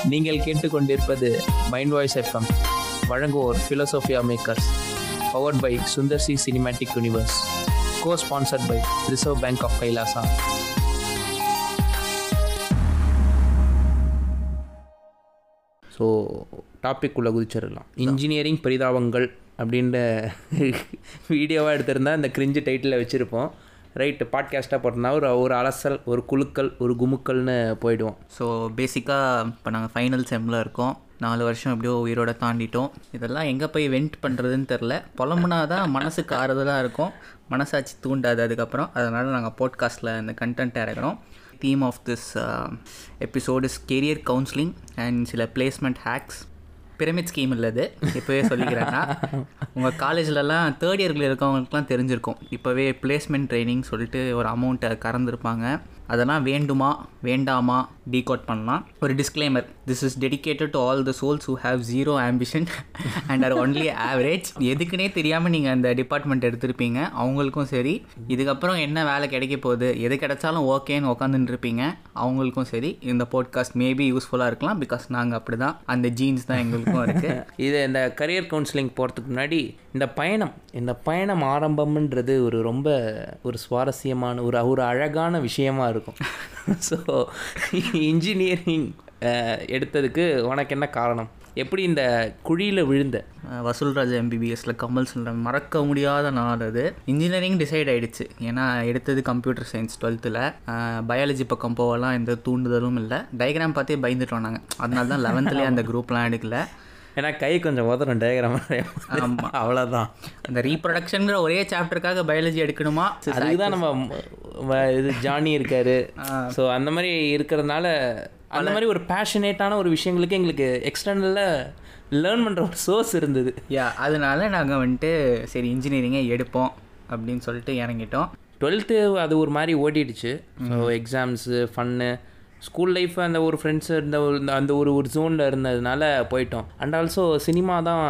நீங்கள் கேட்டுக்கொண்டிருப்பது mind voice FM வழங்குவோர் Philosophia Makers powered by Sundar C cinematic universe co sponsored by Reserve Bank of Kailasa so topic உள்ள குதிச்சிடலாம் engineering பரிதாபங்கள் அப்படின்ற வீடியோவாக எடுத்திருந்தா இந்த கிரிஞ்சு டைட்டில் வச்சுருப்போம் ரைட்டு பாட்காஸ்ட்டாக போட்டோம்னா ஒரு ஒரு அலசல் ஒரு குழுக்கள் ஒரு குமுக்கள்னு போயிடுவோம் ஸோ பேசிக்காக இப்போ நாங்கள் ஃபைனல் செம்மில் இருக்கோம் நாலு வருஷம் எப்படியோ உயிரோட தாண்டிட்டோம் இதெல்லாம் எங்கே போய் வெண்ட் பண்ணுறதுன்னு தெரில புலம்புனா தான் மனசுக்கு ஆறுதலாக இருக்கும் மனசாட்சி தூண்டாது அதுக்கப்புறம் அதனால் நாங்கள் போட்காஸ்ட்டில் இந்த கண்டென்ட் இறக்குறோம் theme of this episode is career counselling and சில பிளேஸ்மெண்ட் ஹேக்ஸ் பிரமிட் ஸ்கீம் இல்லது இப்போவே சொல்லிக்கிறேன்னா உங்கள் காலேஜ்லலாம் தேர்ட் இயர்ல இருக்கவங்களுக்குலாம் தெரிஞ்சிருக்கும் இப்போவே பிளேஸ்மெண்ட் ட்ரைனிங் சொல்லிட்டு ஒரு அமௌண்ட்டை கறந்துருப்பாங்க அதெல்லாம் வேண்டுமா வேண்டாமா டீகோட் பண்ணலாம் ஒரு disclaimer this is dedicated to all the souls who have zero ambition and are only average எதுக்குன்னே தெரியாமல் நீங்கள் அந்த டிபார்ட்மெண்ட் எடுத்திருப்பீங்க அவங்களுக்கும் சரி இதுக்கப்புறம் என்ன வேலை கிடைக்க போகுது எது கிடைச்சாலும் ஓகேன்னு உட்காந்துட்டு இருப்பீங்க அவங்களுக்கும் சரி இந்த போட்காஸ்ட் மேபி யூஸ்ஃபுல்லாக இருக்கலாம் பிகாஸ் நாங்கள் அப்படி தான் அந்த ஜீன்ஸ் தான் எங்களுக்கும் இருக்குது இது இந்த கரியர் கவுன்சிலிங் போகிறதுக்கு முன்னாடி இந்த பயணம் இந்த பயணம் ஆரம்பம்ன்றது ஒரு ரொம்ப ஒரு சுவாரஸ்யமான ஒரு ஒரு அழகான விஷயமா இருக்கும் ஸோ இன்ஜினியரிங் எடுத்ததுக்கு உனக்கு என்ன காரணம் எப்படி இந்த குழியில் விழுந்த வசூல்ராஜ் எம்பிபிஎஸ்ல கமல் சொல்கிற மறக்க முடியாத நாள் அது இன்ஜினியரிங் டிசைட் ஆயிடுச்சு ஏன்னா எடுத்தது கம்ப்யூட்டர் சயின்ஸ் டுவெல்த்தில் பயாலஜி பக்கம் போகலாம் எந்த தூண்டுதலும் இல்லை டயக்ராம் பார்த்தே பயந்துட்டோம் நாங்கள் அதனால தான் லெவன்த்துலேயே அந்த குரூப்லாம் எடுக்கல ஏன்னா கை கொஞ்சம் உதறும் டயக்ராம் ஆமாம் அவ்வளோதான் அந்த ரீப்ரொடக்ஷன்ங்கிற ஒரே சாப்டருக்காக பயாலஜி எடுக்கணுமா அதுக்கு தான் நம்ம வ- இது ஜானி இருக்காரு ஸோ அந்த மாதிரி இருக்கிறதுனால அந்த மாதிரி ஒரு பேஷனேட்டான ஒரு விஷயங்களுக்கு எங்களுக்கு எக்ஸ்டர்னலில் லேர்ன் பண்ணுற ஒரு சோர்ஸ் இருந்தது யா அதனால நாங்கள் வந்துட்டு சரி இன்ஜினியரிங்கே எடுப்போம் அப்படின்னு சொல்லிட்டு இறங்கிட்டோம் டுவெல்த்து அது ஒரு மாதிரி ஓடிடுச்சு so exams fun school life அந்த ஒரு ஃப்ரெண்ட்ஸ் இருந்த ஒரு இந்த- அந்த ஒரு ஒரு ஜோனில் இருந்ததுனால போயிட்டோம் அண்ட் ஆல்சோ சினிமா தான்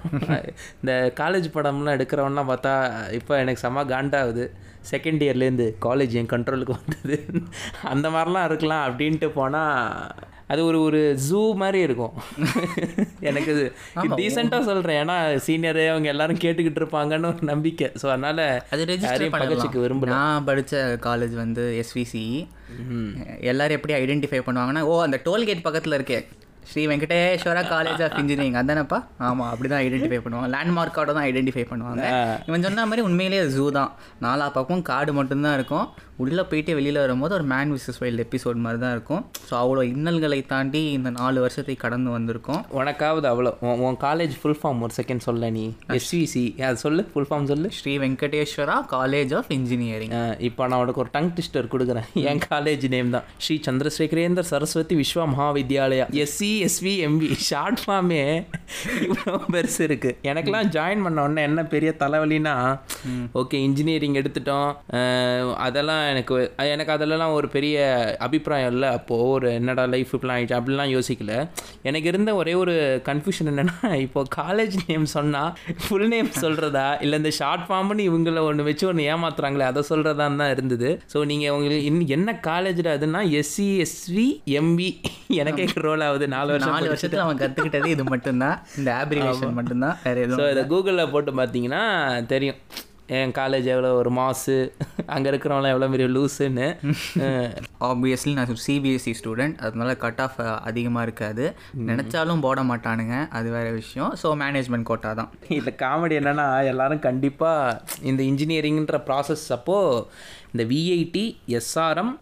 இந்த காலேஜ் படம்லாம் எடுக்கிறவன்லாம் பார்த்தா இப்போ எனக்கு செம்ம காண்டாகுது செகண்ட் இயர்லேருந்து காலேஜ் என் கண்ட்ரோலுக்கு வந்தது அந்த மாதிரிலாம் இருக்கலாம் அப்படின்ட்டு போனால் அது ஒரு ஒரு ஜூ மாதிரி இருக்கும் எனக்கு இது டீசெண்டாக சொல்கிறேன் ஏன்னா சீனியரு அவங்க எல்லாரும் கேட்டுக்கிட்டு இருப்பாங்கன்னு ஒரு நம்பிக்கை ஸோ அதனால் அது ரெஜிஸ்டர் யாரையும் பகச்சுக்கு விரும்பல நான் படித்த காலேஜ் வந்து எஸ்விசி எல்லாரும் எப்படி ஐடென்டிஃபை பண்ணுவாங்கன்னா ஓ அந்த டோல்கேட் பக்கத்தில் இருக்கே Sri Venkateswara college of engineering அதானப்பா ஆமாம் அப்படி தான் ஐடென்டிஃபை பண்ணுவாங்க லேண்ட்மார்க்கோட தான் ஐடென்டிஃபை பண்ணுவாங்க இவன் சொன்ன மாதிரி உண்மையிலேயே ஜூ தான் நாலா பக்கம் காடு மட்டும்தான் இருக்கும் உள்ளே போயிட்டு வெளியில் வரும்போது ஒரு மேன் விசஸ் வைல்டு எபிசோட் மாதிரி தான் இருக்கும் ஸோ அவ்வளோ இன்னல்களை தாண்டி இந்த நாலு வருஷத்தை கடந்து வந்திருக்கோம் உனக்காவது அவ்வளோ உன் உன் காலேஜ் ஃபுல் ஃபார்ம் ஒரு செகண்ட் சொல்ல நீ எஸ்விசி அது சொல்லு ஃபுல் ஃபார்ம் சொல்லு Sri Venkateswara college of engineering இப்போ நான் உனக்கு ஒரு டங் டிஸ்டர் கொடுக்குறேன் என் காலேஜ் நேம் தான் Sri Chandrasekharendra Saraswathi Viswa Mahavidyalaya SC SV MP short ஃபார்மே இவ்வளோ பெருசு இருக்குது எனக்கெல்லாம் ஜாயின் பண்ண உடனே என்ன பெரிய தலைவலினா ஓகே இன்ஜினியரிங் எடுத்துட்டோம் அஹ், அதெல்லாம் எனக்கு எனக்கு அதெல்லாம் ஒரு பெரிய அபிப்பிராயம் இல்லை அப்போது ஒரு என்னடா லைஃப் இப்படிலாம் ஆயிடுச்சு அப்படிலாம் யோசிக்கல எனக்கு இருந்த ஒரே ஒரு கன்ஃபியூஷன் என்னென்னா இப்போ காலேஜ் நேம் சொன்னால் ஃபுல் நேம் சொல்கிறதா இல்லை இந்த ஷார்ட் ஃபார்ம்னு இவங்கள ஒன்று வச்சு ஒன்று ஏமாத்துறாங்களே அதை சொல்கிறதான் தான் இருந்தது ஸோ நீங்கள் உங்களுக்கு இன்னும் என்ன காலேஜில் அதுன்னா எஸ்சி எஸ்வி எம்பி எனக்கே ரோல் ஆகுது நாலு வருஷம் நாலு வருஷத்துல அவன் கத்துக்கிட்டது இது மட்டும்தான் இந்த ஆப்ரிவேஷன் மட்டும்தான் வேற ஸோ எதுவும் இதை கூகுளில் போட்டு பார்த்தீங்கன்னா தெரியும் என் காலேஜ் எவ்வளோ ஒரு மாசு அங்கே இருக்கிறவங்களாம் எவ்வளோ பெரிய லூஸுன்னு ஆப்வியஸ்லி நான் சிபிஎஸ்சி ஸ்டூடெண்ட் அதனால கட் ஆஃப் அதிகமாக இருக்காது நினச்சாலும் போட மாட்டானுங்க அது வேற விஷயம் ஸோ மேனேஜ்மெண்ட் கோட்டா தான் இதில் காமெடி என்னென்னா எல்லாரும் கண்டிப்பாக இந்த இன்ஜினியரிங்ன்ற ப்ராசஸ் அப்போது இந்த விஐடி எஸ்ஆர்எம்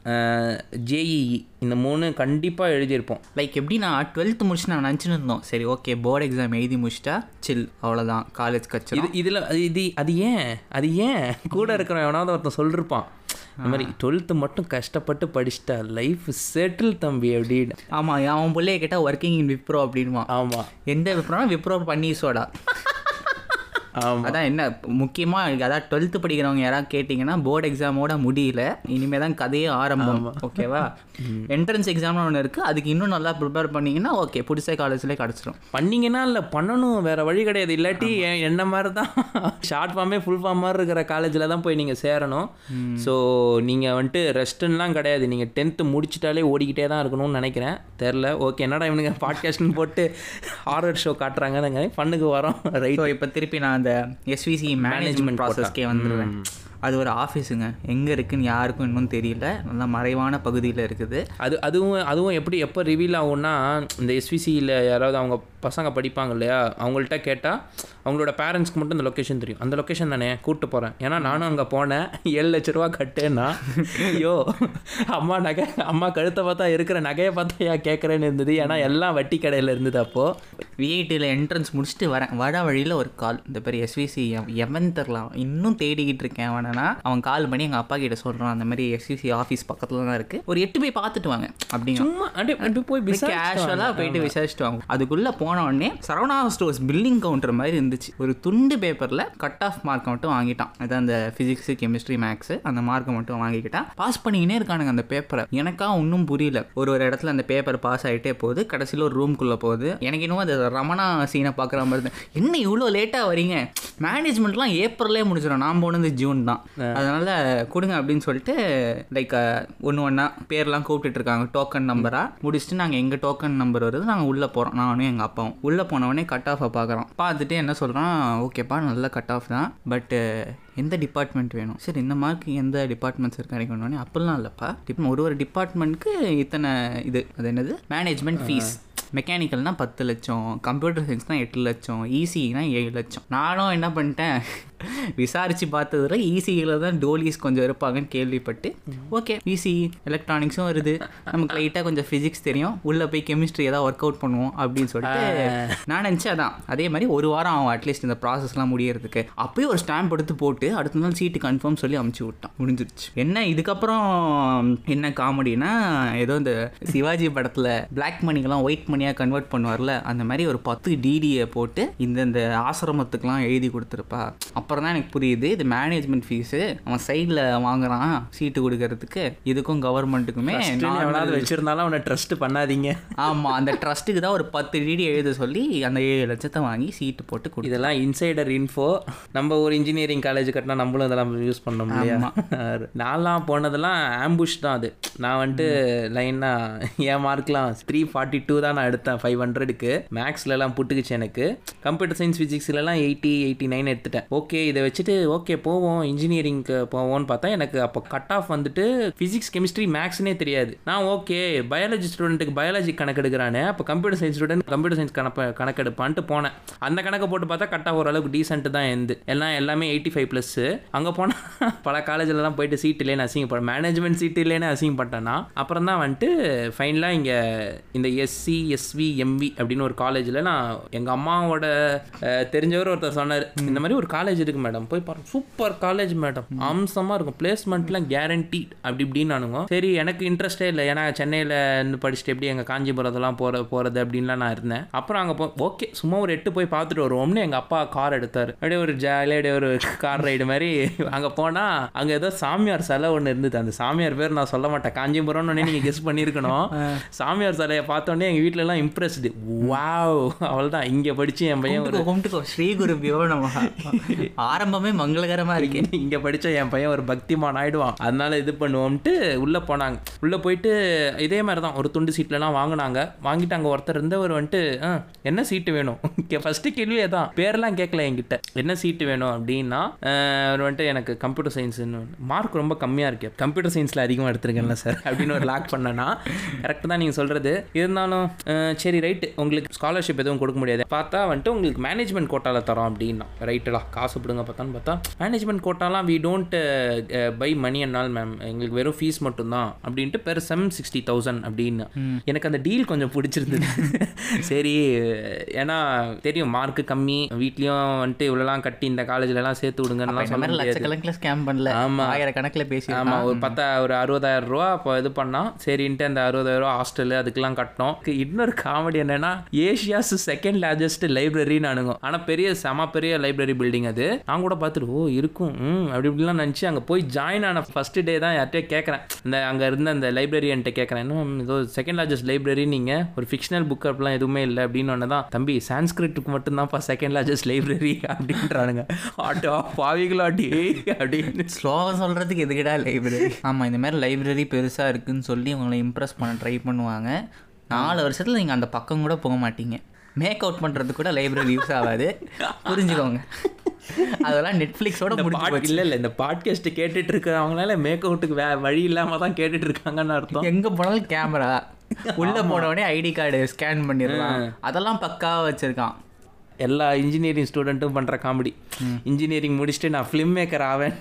ஜேஇஇ இந்த மூணு கண்டிப்பாக எழுதியிருப்போம் லைக் எப்படி நான் டுவெல்த் முடிச்சு நான் நினச்சின்னு இருந்தோம் சரி ஓகே போர்டு எக்ஸாம் எழுதி முடிச்சிட்டா சில் அவ்வளோதான் காலேஜ் கச்சு இது இதில் இது அது ஏன் அது ஏன் கூட இருக்கிறவன் எவனாவது ஒருத்தன் சொல்லிருப்பான் இந்த மாதிரி டுவெல்த்து மட்டும் கஷ்டப்பட்டு படிச்சிட்டா லைஃப் செட்டில் தம்பி அப்படின்னு ஆமாம் அவன் பிள்ளைய கேட்டால் ஒர்க்கிங் இன் விப்ரோ அப்படின்வான் ஆமாம் எந்த விப்ரோனா விப்ரோ பண்ணி சோடா ஆமா. அதான் என்ன முக்கியமாக அதான் டுவெல்த்து படிக்கிறவங்க யாராவது கேட்டிங்கன்னா போர்டு எக்ஸாமோட முடியல இனிமே தான் கதையே ஆரம்பம் ஓகேவா என்ட்ரன்ஸ் எக்ஸாம்னு ஒன்று இருக்குது அதுக்கு இன்னும் நல்லா ப்ரிப்பேர் பண்ணீங்கன்னா ஓகே புதுசே காலேஜ்லேயே கிடச்சிரும் பண்ணீங்கன்னா இல்லை பண்ணணும் வேற வழி கிடையாது இல்லாட்டி எ- என்ன மாதிரி தான் ஷார்ட் ஃபார்மே ஃபுல் ஃபார்ம் மாதிரி இருக்கிற காலேஜில் தான் போய் நீங்கள் சேரணும் ஸோ நீங்கள் வந்துட்டு ரெஸ்ட்டுலாம் கிடையாது நீங்கள் டென்த்து முடிச்சிட்டாலே ஓடிக்கிட்டே தான் இருக்கணும்னு நினைக்கிறேன் தெரில ஓகே என்னடா இவனுங்க பாட்காஸ்ட்னு போட்டு ஹாரர் ஷோ காட்டுறாங்க ஃபண்ணுக்கு வரோம் ரைட் ஸோ இப்போ திருப்பி நான் அந்த எஸ்விசி மேனேஜ்மெண்ட் ப்ராசஸ்க்கே வந்துடுவேன் அது ஒரு ஆஃபீஸுங்க எங்கே இருக்குன்னு யாருக்கும் இன்னும் தெரியல நல்லா மறைவான பகுதியில் இருக்குது அது அதுவும் அதுவும் எப்படி எப்போ ரிவீல் ஆகும்னா இந்த எஸ்விசியில் யாராவது அவங்க பசங்க படிப்பாங்க இல்லையா அவங்கள்ட்ட கேட்டால் அவங்களோட பேரண்ட்ஸ்க்கு மட்டும் இந்த லொக்கேஷன் தெரியும் அந்த லொக்கேஷன் தானே கூப்பிட்டு போகிறேன் ஏன்னா நானும் அங்கே போனேன் ஏழு லட்ச ரூபா கட்டேன்னா ஐயோ அம்மா நகை அம்மா கழுத்தை பார்த்தா இருக்கிற நகையை பார்த்தா ஏன் கேட்குறேன்னு இருந்தது ஏன்னா எல்லாம் வட்டி கடையில் இருந்தது அப்போது விஐடியில் என்ட்ரன்ஸ் முடிச்சுட்டு வரேன் வர வழியில் ஒரு கால் இந்த பேர் எஸ்விசி எவன் தெரிலாம் இன்னும் தேடிக்கிட்டு இருக்கேன் அவனா அவன் கால் பண்ணி எங்கள் அப்பா கிட்ட சொல்கிறான் அந்த மாதிரி எஸ்விசி ஆஃபீஸ் பக்கத்தில் தான் இருக்குது ஒரு எட்டு போய் பார்த்துட்டு வாங்க அப்படிங்க சும்மா அப்படியே அப்படியே போய் கேஷுவலாக போயிட்டு விசாரிச்சுட்டு வாங்க அதுக்குள்ளே போன உடனே சரவணா ஸ்டோர்ஸ் பில்லிங் கவுண்டர் மாதிரி இருந்துச்சு ஒரு துண்டு பேப்பரில் கட் ஆஃப் மார்க் மட்டும் வாங்கிட்டான் அதான் அந்த ஃபிசிக்ஸ் கெமிஸ்ட்ரி மேக்ஸ் அந்த மார்க்கை மட்டும் வாங்கிக்கிட்டான் பாஸ் பண்ணிக்கினே இருக்கானுங்க அந்த பேப்பரை எனக்கா ஒன்றும் புரியல ஒரு ஒரு இடத்துல அந்த பேப்பர் பாஸ் ஆகிட்டே போகுது கடைசியில் ஒரு ரூம்குள்ளே போகுது எனக்கு இன்னும் அந்த ரமணா சீனை பார்க்குற மாதிரி தான் என்ன இவ்வளோ லேட்டாக வரீங்க மேனேஜ்மெண்ட்லாம் ஏப்ரல்லே முடிச்சிடும் நான் போனது ஜூன் தான் அதனால் கொடுங்க அப்படின்னு சொல்லிட்டு லைக் ஒன்று ஒன்றா பேர்லாம் கூப்பிட்டுட்டு இருக்காங்க டோக்கன் நம்பராக முடிச்சுட்டு நாங்கள் எங்கள் டோக்கன் நம்பர் வருது நாங்கள் உள்ளே போகிறோம் நானும் எங்கள் அப்பாவும் உள்ளே போனவொடனே கட் ஆஃபை பார்க்குறோம் பார்த்துட்டு என்ன சொல்கிறான் ஓகேப்பா நல்ல கட் ஆஃப் தான் பட்டு எந்த டிபார்ட்மெண்ட் வேணும் சரி இந்த மார்க் எந்த டிபார்ட்மெண்ட்ஸ் இருக்கு கிடைக்கணும்னே அப்படிலாம் இல்லைப்பா டிப் ஒரு ஒரு டிபார்ட்மெண்ட்டுக்கு இத்தனை இது அது என்னது மேனேஜ்மெண்ட் ஃபீஸ் மெக்கானிக்கல்னா பத்து லட்சம் கம்ப்யூட்டர் சயின்ஸ்னா எட்டு லட்சம் ஈசினா ஏழு லட்சம் நானும் என்ன பண்ணிட்டேன் விசாரித்து பார்த்ததுல ஈசியில் தான் டோலிஸ் கொஞ்சம் இருப்பாங்கன்னு கேள்விப்பட்டு ஓகே ஈசி எலக்ட்ரானிக்ஸும் வருது நமக்கு லைட்டாக கொஞ்சம் ஃபிசிக்ஸ் தெரியும் உள்ளே போய் கெமிஸ்ட்ரி ஏதாவது ஒர்க் அவுட் பண்ணுவோம் அப்படின்னு சொல்லிட்டு நான் நினச்சேன் அதான் அதே மாதிரி ஒரு வாரம் ஆகும் அட்லீஸ்ட் இந்த ப்ராசஸ்லாம் முடியறதுக்கு அப்போயே ஒரு ஸ்டாம்ப் எடுத்து போட்டு அடுத்த நாள் சீட்டு கன்ஃபார்ம் சொல்லி அமுச்சு விட்டான் முடிஞ்சிருச்சு என்ன இதுக்கப்புறம் என்ன காமெடினா ஏதோ இந்த சிவாஜி படத்தில் பிளாக் மணிக்கெல்லாம் ஒயிட் மணியாக கன்வெர்ட் பண்ணுவார்ல அந்த மாதிரி ஒரு பத்து டிடியை போட்டு இந்த இந்த ஆசிரமத்துக்குலாம் எழுதி கொடுத்துருப்பா அப்புறம் தான் எனக்கு புரியுது இது மேனேஜ்மெண்ட் ஃபீஸு அவன் சைடில் வாங்குறான் சீட்டு கொடுக்கறதுக்கு இதுக்கும் கவர்மெண்ட்டுக்குமே எவனாவது வச்சிருந்தாலும் அவனை ட்ரஸ்ட் பண்ணாதீங்க ஆமாம் அந்த ட்ரஸ்ட்டுக்கு தான் ஒரு பத்து டிடி எழுத சொல்லி அந்த ஏழு லட்சத்தை வாங்கி சீட்டு போட்டு கொடு இதெல்லாம் இன்சைடர் இன்ஃபோ நம்ம ஒரு இன்ஜினியரிங் காலேஜ் கட்டினா நம்மளும் இதெல்லாம் யூஸ் பண்ணோம் இல்லையா நான்லாம் போனதெல்லாம் ஆம்புஷ் தான் அது நான் வந்துட்டு லைனாக என் மார்க்லாம் த்ரீ ஃபார்ட்டி டூ தான் நான் எடுத்தேன் ஃபைவ் ஹண்ட்ரடுக்கு மேக்ஸ்லலாம் புட்டுக்குச்சு எனக்கு கம்ப்யூட்டர் சயின்ஸ் ஃபிசிக்ஸ்லலாம் எயிட்டி எயிட்டி நைன் எடுத்துட்டேன் ஓகே இதை வச்சுட்டு ஓகே போவோம் இன்ஜினியரிங்க்கு போவோம்னு பார்த்தா எனக்கு அப்போ கட் ஆஃப் வந்துட்டு ஃபிசிக்ஸ் கெமிஸ்ட்ரி மேக்ஸ்னே தெரியாது நான் ஓகே பயாலஜி ஸ்டூடெண்ட்டுக்கு பயாலஜி கணக்கு எடுக்கிறானே அப்போ computer science student computer science கணக்கு கணக்கெடுப்பான்ட்டு போனேன் அந்த கணக்கை போட்டு பார்த்தா கட் ஆஃப் ஓரளவுக்கு டீசென்ட் தான் எந்து எல்லாம் எல்லாமே எயிட்டி ஃபைவ் ப்ளஸ்ஸு அங்கே போனால் பல காலேஜ்லலாம் போயிட்டு சீட் இல்லைன்னு அசிங்கப்பட்டேன் மேனேஜ்மெண்ட் சீட் இல்லைன்னு அசிங்கப்பட்டேன்னா அப்புறம் தான் வந்துட்டு ஃபைனலாக இங்கே இந்த எஸ்சி எஸ்வி எம்வி அப்படின்னு ஒரு காலேஜில் நான் எங்கள் அம்மாவோட அஹ், தெரிஞ்சவர் ஒருத்தர் சொன்னார் இந்த மாதிரி ஒரு காலேஜ் இருக்கு மேடம் போய் பாருங்க சூப்பர் காலேஜ் மேடம் அம்சமாக இருக்கும் பிளேஸ்மெண்ட்லாம் கேரண்டி அப்படி இப்படின்னு நானுங்க சரி எனக்கு இன்ட்ரெஸ்டே இல்லை ஏன்னா சென்னையில் இருந்து படிச்சுட்டு எப்படி எங்கள் காஞ்சிபுரத்தெல்லாம் போகிற போகிறது அப்படின்லாம் நான் இருந்தேன் அப்புறம் அங்கே போ ஓகே சும்மா ஒரு எட்டு போய் பார்த்துட்டு வருவோம்னு எங்கள் அப்பா கார் எடுத்தார் அப்படியே ஒரு ஜாலியாக அப்படியே ஒரு கார் ரைடு மாதிரி அங்கே போனால் அங்கே ஏதோ சாமியார் சிலை ஒன்று இருந்தது அந்த சாமியார் பேர் நான் சொல்ல மாட்டேன் காஞ்சிபுரம்னு நீங்கள் கெஸ் பண்ணியிருக்கணும் சாமியார் சிலையை பார்த்தோன்னே எங்கள் வீட்டிலலாம் இம்ப்ரெஸ்டு வாவ் அவள் தான் இங்கே படித்து என் பையன் ஒரு கும்பிட்டுக்கோ கும்பிட்டுக்கோ ஸ்ரீ குருபியோ நம்ம ஆரம்பமே மங்களகரமா இருக்கு இங்க படிச்ச என் பையன் ஒரு பக்திமான் ஆயிடுவான் அதனால இது பண்ணுவோம்ட்டு உள்ள போனாங்க உள்ள போயிட்டு இதே மாதிரி தான் ஒரு துண்டு சீட்லலாம் வாங்கினாங்க வாங்கிட்டு அங்க ஒருத்தர் இருந்தவர் வந்துட்டு "ஆ, என்ன சீட்டு வேணும் ஃபர்ஸ்ட் கேள்வியே தான் பேரெல்லாம் கேட்கல என்கிட்ட என்ன சீட்டு வேணும் அப்படின்னா அஹ், அவர் வந்துட்டு எனக்கு கம்ப்யூட்டர் சயின்ஸ்னு மார்க் ரொம்ப கம்மியா இருக்கு கம்ப்யூட்டர் சயின்ஸ்ல அதிகமாக எடுத்திருக்கேன்ல சார் அப்படின்னு ஒரு லாக் பண்ணனா கரெக்ட் தான் நீங்க சொல்றது இருந்தாலும் அஹ், சரி ரைட்டு உங்களுக்கு ஸ்காலர்ஷிப் எதுவும் கொடுக்க முடியாது பார்த்தா வந்துட்டு உங்களுக்கு மேனேஜ்மெண்ட் கோட்டால தரோம் அப்படின்னா ரைட்டுடா காசு கூப்பிடுங்க பார்த்தான்னு பார்த்தா மேனேஜ்மெண்ட் கோட்டாலாம் we don't buy money and நாள் மேம் எங்களுக்கு வெறும் ஃபீஸ் மட்டும்தான் அப்படின்ட்டு பெர் செம் சிக்ஸ்டி தௌசண்ட் அப்படின்னு எனக்கு அந்த டீல் கொஞ்சம் பிடிச்சிருந்தது சரி ஏன்னா தெரியும் மார்க் கம்மி வீட்லேயும் வந்துட்டு இவ்வளோலாம் கட்டி இந்த காலேஜ்லலாம் சேர்த்து விடுங்கன்னு இந்த சொல்ல மாதிரி முடியாது லட்சக்கணக்கில் ஸ்கேம் பண்ணல ஆமா. ஆயிரக்கணக்கில் பேசி ஆமாம் ஒரு பத்தா ஒரு அறுபதாயிரம் ரூபா அப்போ இது பண்ணால் சரின்ட்டு அந்த அறுபதாயிரம் ரூபா ஹாஸ்டலு அதுக்கெல்லாம் கட்டினோம் இன்னொரு காமெடி என்னன்னா ஏஷியாஸ் செகண்ட் லார்ஜஸ்ட் லைப்ரரின்னு அணுகும் ஆனால் பெரிய செம பெரிய லைப்ரரி பில்டிங் அது நான் கூட பார்த்துட்டு ஓ இருக்கும் ம் அப்படி இப்படிலாம் நினச்சி அங்கே போய் ஜாயின் ஆன ஃபர்ஸ்ட் டே தான் யார்கிட்டயே கேட்குறேன் இந்த அங்கே இருந்த அந்த லைப்ரரியன்ட்ட கேட்குறேன் இன்னும் ஏதோ செகண்ட் லார்ஜஸ்ட் லைப்ரரி நீங்கள் ஒரு ஃபிக்ஷனல் புக் அப்படிலாம் எதுவுமே இல்லை அப்படின்னு ஒன்று தான் தம்பி சான்ஸ்கிரிட்டுக்கு மட்டும்தான்ப்பா செகண்ட் லார்ஜஸ்ட் லைப்ரரி அப்படின்றானுங்க ஆட்டோ பாவிகளாட்டி அப்படின்னு ஸ்லோவாக சொல்கிறதுக்கு எதுக்கிடா லைப்ரரி ஆமாம் இந்த மாதிரி லைப்ரரி பெருசாக இருக்குன்னு சொல்லி உங்களை இம்ப்ரெஸ் பண்ண ட்ரை பண்ணுவாங்க நாலு வருஷத்தில் நீங்கள் அந்த பக்கம் கூட போக மாட்டீங்க மேக் அவுட் பண்ணுறது கூட லைப்ரரி யூஸ் ஆகாது புரிஞ்சுக்கோங்க அதெல்லாம் நெட்ஃப்ளிக்ஸோட இந்த முடிஞ்சு பாட் இல்ல இல்ல இந்த பாட்காஸ்ட் கேட்டுட்டு இருக்கிறவங்களால மேக் அவுட்டுக்கு வே வழி இல்லாம தான் கேட்டுட்டு இருக்காங்கன்னு அர்த்தம் எங்கே போனாலும் கேமரா உள்ளே போனவொடனே ஐடி கார்டு ஸ்கேன் பண்ணிடலாம் அதெல்லாம் பக்காவாக வச்சுருக்கான் எல்லா இன்ஜினியரிங் ஸ்டூடெண்ட்டும் பண்ற காமெடி இன்ஜினியரிங் முடிச்சுட்டு நான் ஃபிலிம் மேக்கர் ஆவேன்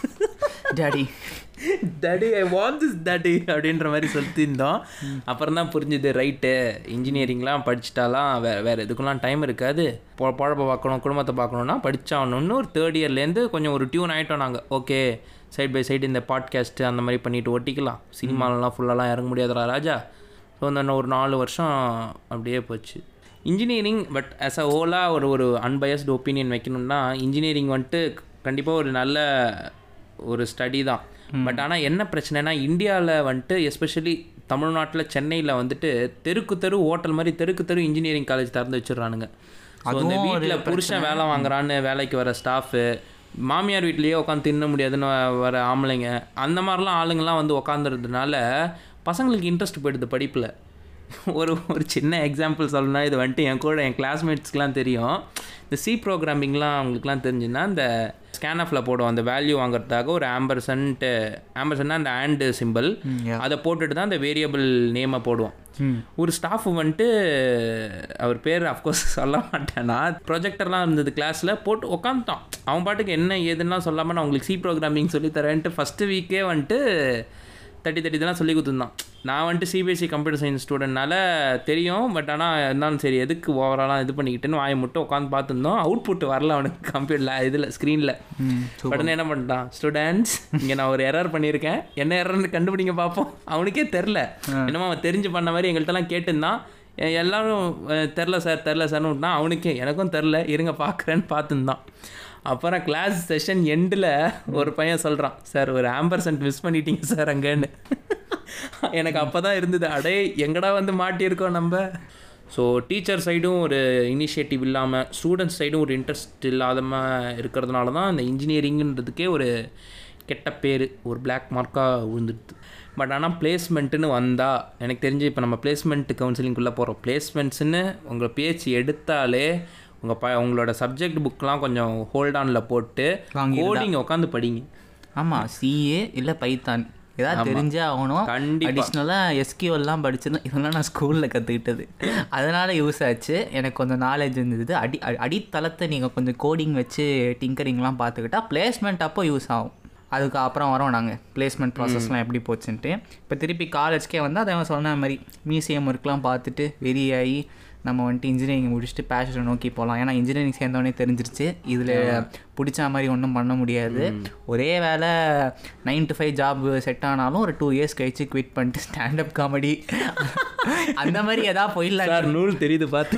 daddy daddy I want this daddy அப்படின்ற மாதிரி சொல்லியிருந்தோம் அப்புறம் தான் புரிஞ்சுது ரைட்டு இன்ஜினியரிங்லாம் படிச்சிட்டாலாம் வே வேறு எதுக்குலாம் டைம் இருக்காது பொ பொழப்ப பார்க்கணும் குடும்பத்தை பார்க்கணுன்னா படித்தாகணும்னு ஒரு தேர்ட் இயர்லேருந்து கொஞ்சம் ஒரு டியூன் ஆகிட்டோம் நாங்கள் ஓகே சைட் பை சைடு இந்த பாட்காஸ்ட்டு அந்த மாதிரி பண்ணிட்டு ஒட்டிக்கலாம் சினிமாலலாம் ஃபுல்லாலாம் இறங்க முடியாதுடா ராஜா ஸோ அந்த ஒரு நாலு வருஷம் அப்படியே போச்சு இன்ஜினியரிங் பட் ஆஸ் அ ஓலாக ஒரு ஒரு அன்பயஸ்டு ஒப்பீனியன் வைக்கணும்னா இன்ஜினியரிங் வந்துட்டு கண்டிப்பாக ஒரு நல்ல ஒரு ஸ்டடி தான் பட் ஆனால் என்ன பிரச்சனைனா இந்தியாவில் வந்துட்டு எஸ்பெஷலி தமிழ்நாட்டில் சென்னையில் வந்துட்டு தெருக்கு தெரு ஹோட்டல் மாதிரி தெருக்கு தெரு இன்ஜினியரிங் காலேஜ் திறந்து வச்சிடுறானுங்க ஸோ இந்த வீட்டில் புருஷன் வேலை வாங்குறான்னு வேலைக்கு வர ஸ்டாஃபு மாமியார் வீட்லேயே உட்காந்து தின்ன முடியாதுன்னு வ- வர ஆம்பளைங்க அந்த மாதிரிலாம் ஆளுங்கெல்லாம் வந்து உக்காந்துறதுனால பசங்களுக்கு இன்ட்ரெஸ்ட் போயிடுது படிப்பில் ஒரு ஒரு சின்ன எக்ஸாம்பிள் சொல்லணும்னா இது வந்துட்டு என் கூட என் கிளாஸ்மேட்ஸ்க்குலாம் தெரியும் இந்த சி ப்ரோக்ராமிங்லாம் அவங்களுக்குலாம் தெரிஞ்சுன்னா இந்த ஸ்கேனஃபில் போடும் அந்த வேல்யூ வாங்குறதுக்காக ஒரு ஆம்பர்சன்ட்டு ஆம்பர்சன்னா அந்த ஆண்டு சிம்பிள் yeah. அதை போட்டுட்டு தான் அந்த வேரியபிள் நேமை போடுவோம் ம் ஒரு ஸ்டாஃப் வந்துட்டு அவர் பேர் அஃப்கோர்ஸ் சொல்ல மாட்டேன்னா ப்ரொஜெக்டர்லாம் இருந்தது கிளாஸில் போட்டு உக்காந்துட்டான் அவன் பாட்டுக்கு என்ன ஏதுன்னா சொல்லாமல் நான் உங்களுக்கு சி ப்ரோக்ராமிங் சொல்லி தரேன்ட்டு ஃபஸ்ட்டு வீக்கே வந்துட்டு தட்டி தட்டி தான் சொல்லி கொடுத்துருந்தான் நான் வந்துட்டு சிபிஎஸ்சி கம்ப்யூட்டர் சயின்ஸ் ஸ்டூடெண்ட்னால தெரியும் பட் ஆனால் இருந்தாலும் சரி எதுக்கு ஓவராலாக இது பண்ணிக்கிட்டுன்னு வாயை மட்டும் உட்காந்து பார்த்துருந்தோம் அவுட்புட் வரல அவனுக்கு கம்ப்யூட்டரில் இதில் ஸ்க்ரீனில் ம் உடனே என்ன பண்ணிட்டான் ஸ்டூடெண்ட்ஸ் இங்கே நான் ஒரு எரர் பண்ணியிருக்கேன் என்ன எரர்னு கண்டுபிடிங்க பார்ப்போம் அவனுக்கே தெரில என்னமோ அவன் தெரிஞ்சு பண்ண மாதிரி எங்கள்கிட்டலாம் கேட்டுருந்தான் எ- எல்லாரும் அஹ், தெரில சார் தெரில சார்னு விட்டான் அவனுக்கே எனக்கும் தெரில இருங்க பார்க்குறேன்னு பார்த்துருந்தான் அப்புறம் கிளாஸ் செஷன் எண்டில் ஒரு பையன் சொல்கிறான் சார் ஒரு ஆம்பர்சன்ட் மிஸ் பண்ணிட்டீங்க சார் அங்கேன்னு எனக்கு அப்போ தான் இருந்தது அடே எங்கடா வந்து மாட்டியிருக்கோம் நம்ம ஸோ டீச்சர் சைடும் ஒரு இனிஷியேட்டிவ் இல்லாமல் ஸ்டூடெண்ட்ஸ் சைடும் ஒரு இன்ட்ரெஸ்ட் இல்லாதம இருக்கிறதுனால தான் இந்த இன்ஜினியரிங்ன்றதுக்கே ஒரு கெட்ட பேர் ஒரு பிளாக் மார்க்காக விழுந்துடுது பட் ஆனால் பிளேஸ்மெண்ட்டுன்னு வந்தால் எனக்கு தெரிஞ்சு இப்போ நம்ம பிளேஸ்மெண்ட் கவுன்சிலிங்குள்ளே போகிறோம் பிளேஸ்மெண்ட்ஸ்னு உங்கள் பேச்சு எடுத்தாலே உங்கள் ப உங்களோட சப்ஜெக்ட் புக்கெலாம் கொஞ்சம் ஹோல்ட் ஆனில் போட்டு வாங்கிடுதா? கோடிங் உட்காந்து படிங்க ஆமாம் சிஏ இல்லை பைத்தான் ஏதாவது தெரிஞ்சே ஆகணும் கண்டிப்பா. அடிஷ்னலாக எஸ்கியூஎல்லாம் படிச்சிருந்தேன் இதெல்லாம் நான் ஸ்கூலில் கற்றுக்கிட்டது அதனால் யூஸ் ஆச்சு எனக்கு கொஞ்சம் நாலேஜ் இருந்தது அடி அ- அடித்தளத்தை நீங்கள் கொஞ்சம் கோடிங் வச்சு டிங்கரிங்லாம் பார்த்துக்கிட்டா பிளேஸ்மெண்ட் அப்போ யூஸ் ஆகும் அதுக்கு அப்புறம் வரோம் நாங்கள் பிளேஸ்மெண்ட் ப்ராசஸ்லாம் எப்படி போச்சுன்ட்டு இப்போ திருப்பி காலேஜ்க்கே வந்து அதை அவன் சொன்ன மாதிரி மியூசியம் ஒர்க்லாம் பார்த்துட்டு வெறியாகி நம்ம வந்துட்டு இன்ஜினியரிங் முடிச்சுட்டு பேஷனை நோக்கி போகலாம் ஏன்னா இன்ஜினியரிங் சேர்ந்தவொடனே தெரிஞ்சிருச்சு இதில் பிடிச்ச மாதிரி ஒன்றும் பண்ண முடியாது ஒரே வேலை nine to five job set ஆனாலும் ஒரு டூ இயர்ஸ் கழிச்சு குவிட் பண்ணிட்டு ஸ்டாண்டப் காமெடி அந்த மாதிரி எதாவது போயிடலாம் சார் நூல் தெரியுது பார்த்து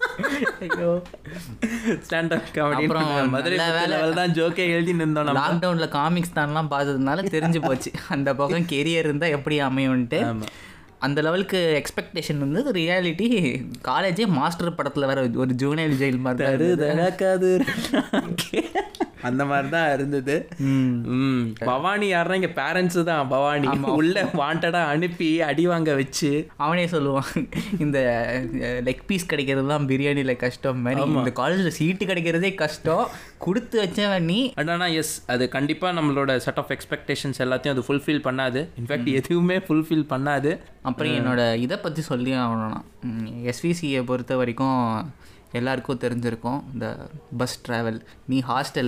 ஐயோ ஸ்டாண்டப் காமெடி அப்புறம் மதுரை நல்ல வேலை. லெவல் தான் ஜோக்கே எழுதி நின்றோம் நம்ம லாக்டவுனில் காமிக்ஸ் தான்லாம் பார்த்ததுனால தெரிஞ்சு போச்சு அந்த பக்கம் கெரியர் இருந்தால் எப்படி அமையும்ன்ட்டு ஆமா. அந்த லெவலுக்கு எக்ஸ்பெக்டேஷன் வந்து ரியாலிட்டி காலேஜே மாஸ்டர் படத்தில் வர ஒரு ஜூனியர் ஜெயில் மாதிரி தான் தரு இருந்தது. தனக்காது அந்த மாதிரி தான் இருந்தது ம். ம் பவானி யாருன்னா இங்க பேரண்ட்ஸ் தான் பவானி உள்ள வாண்டடா அனுப்பி அடி வாங்க வச்சு அவனே சொல்லுவான் இந்த லெக் பீஸ் கிடைக்கிறது தான் பிரியாணியில் கஷ்டம் மாதிரி இந்த காலேஜில் சீட்டு கிடைக்கிறதே கஷ்டம் கொடுத்து வச்சவன் நீ அடானா எஸ் அது கண்டிப்பா நம்மளோட செட் ஆஃப் எக்ஸ்பெக்டேஷன்ஸ் எல்லாத்தையும் அது ஃபுல்ஃபில் பண்ணாது இன்ஃபேக்ட் எதுவுமே ஃபுல்ஃபில் பண்ணாது அப்புறம் என்னோட இதை பற்றி சொல்லி ஆகணும்னா எஸ்விசியை பொறுத்த வரைக்கும் எல்லாருக்கும் தெரிஞ்சிருக்கும் இந்த பஸ் ட்ராவல் நீ ஹாஸ்டலு